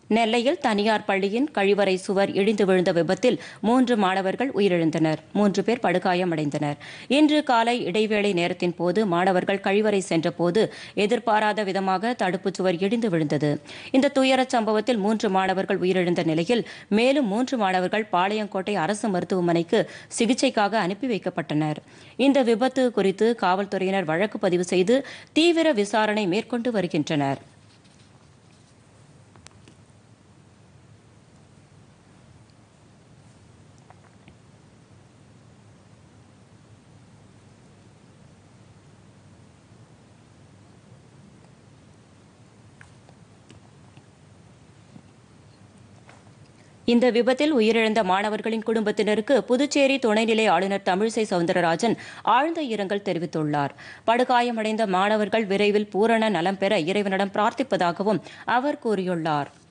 நெல்லையில் தனியார் பள்ளியின் கழிவறை சுவர் இடிந்து விழுந்த விபத்தில் மூன்று மாணவர்கள் உயிரிழந்தனர் மூன்று பேர் படுகாயமடைந்தனர் இன்று காலை இடைவேளை நேரத்தின் போது மாணவர்கள் கழிவறை சென்றபோது எதிர்பாராத விதமாக தடுப்புச் சுவர் இடிந்து விழுந்தது இந்த துயரச் சம்பவத்தில் மூன்று மாணவர்கள் உயிரிழந்த நிலையில் மேலும் மூன்று மாணவர்கள் பாளையங்கோட்டை அரசு மருத்துவமனைக்கு சிகிச்சைக்காக அனுப்பி வைக்கப்பட்டனர் இந்த விபத்து குறித்து காவல்துறையினர் வழக்கு பதிவு செய்து தீவிர விசாரணை மேற்கொண்டு வருகின்றனர் இந்த விபத்தில் உயிரிழந்த மாணவர்களின் குடும்பத்தினருக்கு புதுச்சேரி துணைநிலை ஆளுநர் தமிழிசை சவுந்தரராஜன் ஆழ்ந்த இரங்கல் தெரிவித்துள்ளார் படுகாயமடைந்த மாணவர்கள் விரைவில் பூரண நலம் பெற இறைவனிடம் பிரார்த்திப்பதாகவும் அவர் கூறியுள்ளார்